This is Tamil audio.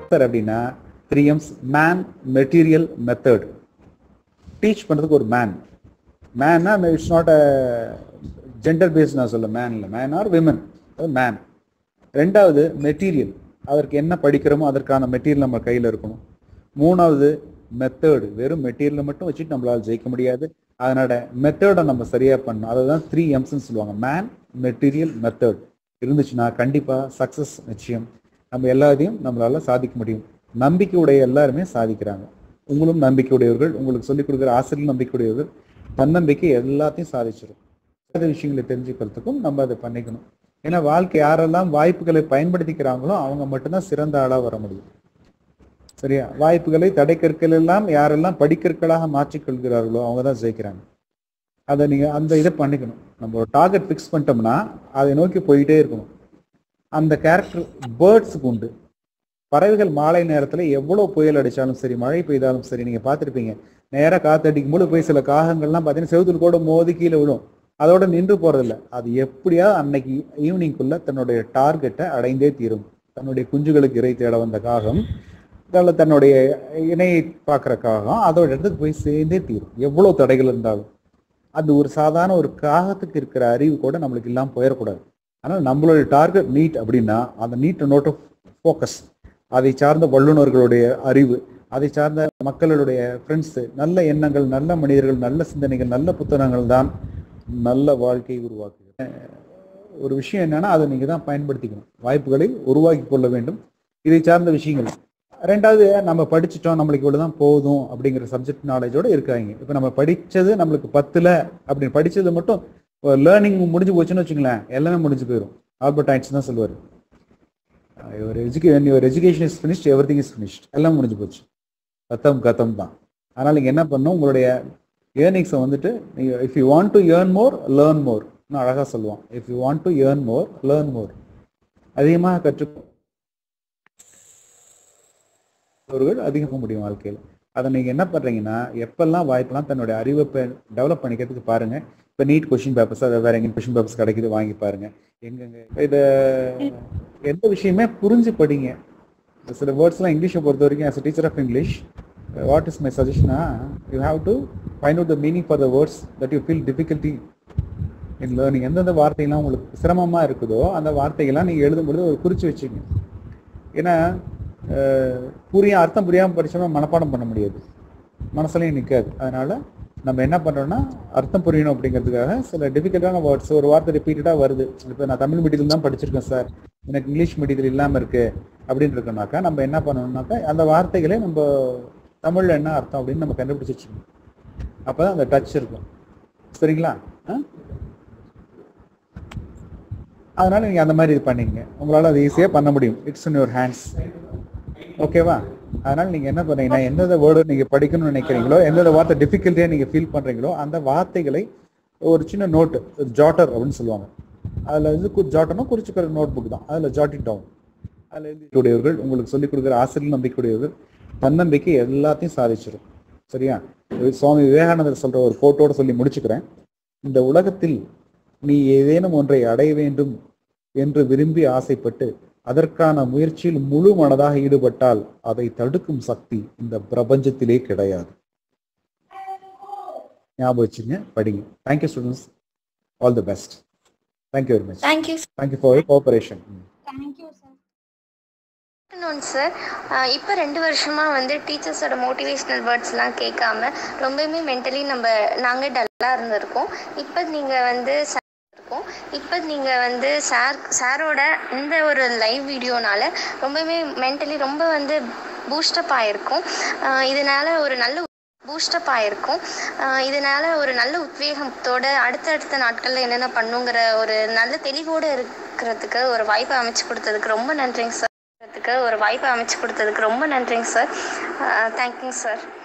சார் அப்படின்னா three Ms man material method teach பண்ணுறதுக்கு ஒரு மேன் மேன்னா it's not a gender based நான் சொல்ல மேன் இல்லை மேன் ஆர் விமன் மேன் ரெண்டாவது மெட்டீரியல் அதற்கு என்ன படிக்கிறோமோ அதற்கான மெட்டீரியல் நம்ம கையில் இருக்கணும் மூணாவது மெத்தேடு வெறும் மெட்டீரியலை மட்டும் வச்சுட்டு நம்மளால ஜெயிக்க முடியாது அதனோட மெத்தேடை நம்ம சரியா பண்ணணும் அதை தான் த்ரீ எம்ஸ்ன்னு சொல்லுவாங்க மேன் மெட்டீரியல் மெத்தட் இருந்துச்சுன்னா கண்டிப்பாக சக்ஸஸ் நிச்சயம் நம்ம எல்லாத்தையும் நம்மளால சாதிக்க முடியும் நம்பிக்கை உடைய எல்லாருமே சாதிக்கிறாங்க உங்களும் நம்பிக்கை உடையவர்கள் உங்களுக்கு சொல்லிக் கொடுக்குற ஆசிரியர் நம்பிக்கை உடையவர்கள் தன்னம்பிக்கை எல்லாத்தையும் சாதிச்சிடும் சில விஷயங்களை தெரிஞ்சுக்கிறதுக்கும் நம்ம அதை பண்ணிக்கணும் ஏன்னா வாழ்க்கை யாரெல்லாம் வாய்ப்புகளை பயன்படுத்திக்கிறாங்களோ அவங்க மட்டும்தான் சிறந்த ஆளா வர முடியும் சரியா வாய்ப்புகளை தடைக்கற்கள் எல்லாம் யாரெல்லாம் படிக்கற்களாக மாற்றிக்கொள்கிறார்களோ அவங்க தான் ஜெயிக்கிறாங்க அதை நீங்க அந்த இதை பண்ணிக்கணும் நம்ம ஒரு டார்கெட் ஃபிக்ஸ் பண்ணிட்டோம்னா அதை நோக்கி போயிட்டே இருக்கணும் அந்த கேரக்டர் பேர்ட்ஸுக்கு உண்டு பறவைகள் மாலை நேரத்துல எவ்வளவு புயல் அடிச்சாலும் சரி மழை பெய்தாலும் சரி நீங்க பார்த்திருப்பீங்க நேரா காத்தடிக்கும் போது போய் சில காகங்கள்லாம் பார்த்தீங்கன்னா செவுத்துல கூட மோதி கீழே விழும் அதோட நின்று போறதில்ல அது எப்படியா அன்னைக்கு ஈவினிங்குள்ள தன்னுடைய டார்கெட்டை அடைந்தே தீரும் தன்னுடைய குஞ்சுகளுக்கு இறை தேட வந்த காகம் அதில் தன்னுடைய இணையை பார்க்குற காகம் அதோட இடத்துக்கு போய் சேர்ந்தே தீரும் எவ்வளவு தடைகள் இருந்தாலும் அது ஒரு சாதாரண ஒரு காகத்துக்கு இருக்கிற அறிவு கூட நம்மளுக்கு இல்லாமல் போயிடக்கூடாது ஆனால் நம்மளுடைய டார்கெட் நீட் அப்படின்னா அந்த நீட் நோட் ஆஃப் ஃபோக்கஸ் அதை சார்ந்த வல்லுநர்களுடைய அறிவு அதை சார்ந்த மக்களுடைய ஃப்ரெண்ட்ஸு நல்ல எண்ணங்கள் நல்ல மனிதர்கள் நல்ல சிந்தனைகள் நல்ல புத்தகங்கள் தான் நல்ல வாழ்க்கையை உருவாக்குகிறது ஒரு விஷயம் என்னன்னா அதை நீங்க தான் பயன்படுத்திக்கணும் வாய்ப்புகளை உருவாக்கி கொள்ள வேண்டும் இதை சார்ந்த விஷயங்கள் ரெண்டாவது நம்ம படிச்சிட்டோம் நம்மளுக்கு இவ்வளவுதான் போதும் அப்படிங்கிற சப்ஜெக்ட் நாலேஜோட இருக்காங்க இப்போ நம்ம படிச்சது நம்மளுக்கு பத்துல அப்படி படிச்சது மட்டும் லேர்னிங் முடிஞ்சு போச்சுன்னு வச்சுங்களேன் எல்லாமே முடிஞ்சு போயிடும் ஆல்பர்ட் ஐன்ஸ்டைன் தான் சொல்லுவார் your educa your education is finished everything is finished எல்லாம் முடிஞ்சு போச்சு கத்தம் கத்தம் தான் அதனால் நீங்கள் என்ன பண்ணணும் உங்களுடைய ஏர்னிங்ஸை வந்துட்டு நீங்கள் if you want to earn more learn more நான் அழகாக சொல்லுவான் if you want to earn more learn more அதிகமாக கற்றுக் அவர்கள் அதிகமாக முடியும் வாழ்க்கையில் அதை நீங்கள் என்ன பண்ணுறீங்கன்னா எப்பெல்லாம் வாய்ப்பெல்லாம் தன்னுடைய அறிவை டெவலப் பண்ணிக்கிறதுக்கு பாருங்க இப்போ நீட் கொஷின் பேப்பர்ஸ் அதை வேற எங்கே கொஷின் பேப்பர்ஸ் கிடைக்குது வாங்கி பாருங்க எங்கெங்க இதை எந்த விஷயமே புரிஞ்சு படிங்க சில வேர்ட்ஸ்லாம் இங்கிலீஷை பொறுத்த வரைக்கும் as a teacher of English what is my சஜஷனா you have to find out the meaning for the words that you feel difficulty in learning எந்தெந்த வார்த்தைகள்லாம் உங்களுக்கு சிரமமாக இருக்குதோ அந்த வார்த்தைகள்லாம் நீங்கள் எழுதும் பொழுது ஒரு குறித்து வச்சுங்க ஏன்னா அஹ், புரிய அர்த்தம் புரியாமல் படிச்சோம்னா மனப்பாடம் பண்ண முடியாது மனசுலையும் நிற்காது அதனால நம்ம என்ன பண்ணுறோம்னா அர்த்தம் புரியணும் அப்படிங்கிறதுக்காக சில டிஃபிகல்ட்டான வேர்ட்ஸ் ஒரு வார்த்தை ரிப்பீட்டடாக வருது இப்போ நான் தமிழ் மீடியத்தில் தான் படிச்சிருக்கேன் சார் எனக்கு இங்கிலீஷ் மீடியத்தில் இல்லாமல் இருக்கு அப்படின்னு இருக்கோம்னாக்கா நம்ம என்ன பண்ணணும்னாக்கா அந்த வார்த்தைகளே நம்ம தமிழில் என்ன அர்த்தம் அப்படின்னு நம்ம கண்டுபிடிச்சு வச்சுக்கணும் அப்போ தான் அந்த டச் இருக்கும் சரிங்களா ஆ அதனால நீங்க அந்த மாதிரி இது பண்ணீங்க உங்களால அது ஈஸியா பண்ண முடியும் இட்ஸ் இன் யுவர் ஹேண்ட்ஸ் ஓகேவா அதனால நீங்க என்ன பண்ணீங்கன்னா எந்தெந்த வேர்டு நீங்க படிக்கணும்னு நினைக்கிறீங்களோ எந்தெந்த வார்த்தை டிஃபிகல்ட்டியா நீங்க ஃபீல் பண்றீங்களோ அந்த வார்த்தைகளை ஒரு சின்ன நோட்டு ஜாட்டர் அப்படின்னு சொல்லுவாங்க அதுல வந்து ஜாட்டர்னா குறிச்சுக்கிற நோட் புக் தான் அதுல ஜாட்டிங் டவுன் அதில் எழுதிக்கூடியவர்கள் உங்களுக்கு சொல்லிக் கொடுக்குற ஆசிரியர் நம்பிக்கையுடையவர்கள் தன்னம்பிக்கை எல்லாத்தையும் சாதிச்சிடும் சரியா சுவாமி விவேகானந்தர் சொல்ற ஒரு கோட்டோட சொல்லி முடிச்சுக்கிறேன் இந்த உலகத்தில் நீ ஏதேனும் ஒன்றை அடைய வேண்டும் என்று விரும்பி ஆசைப்பட்டு அதற்கான முயற்சியில் முழு மனதாக ஈடுபட்டால் அதை தடுக்கும் சக்தி இந்த பிரபஞ்சத்திலே கிடையாது ஞாபகம் வச்சுங்க படிங்க thank you students all the best thank you very much thank you thank you for cooperation thank you sir afternoon sir இப்போ ரெண்டு வருஷமாக வந்து டீச்சர்ஸோட மோட்டிவேஷ்னல் வேர்ட்ஸ்லாம் கேட்காம ரொம்பவுமே மென்டலி நம்ம நாங்கள் டல்லாக இருந்திருக்கோம் இப்போ நீங்கள் வந்து சார் இருக்கோம் இப்போ நீங்கள் வந்து சார் சாரோட இந்த ஒரு லைவ் வீடியோனால ரொம்பவுமே மென்டலி ரொம்ப வந்து பூஸ்டப் ஆகிருக்கும் இதனால் ஒரு நல்ல பூஸ்டப் ஆகிருக்கும் இதனால் ஒரு நல்ல உத்வேகத்தோட அடுத்தடுத்த நாட்களில் என்னென்ன பண்ணுங்கிற ஒரு நல்ல தெளிவோடு இருக்கிறதுக்கு ஒரு வாய்ப்பை அமைச்சு கொடுத்ததுக்கு ரொம்ப நன்றிங்க சார் ஒரு வாய்ப்பை அமைச்சு கொடுத்ததுக்கு ரொம்ப நன்றிங்க சார் தேங்க்யூங்க சார்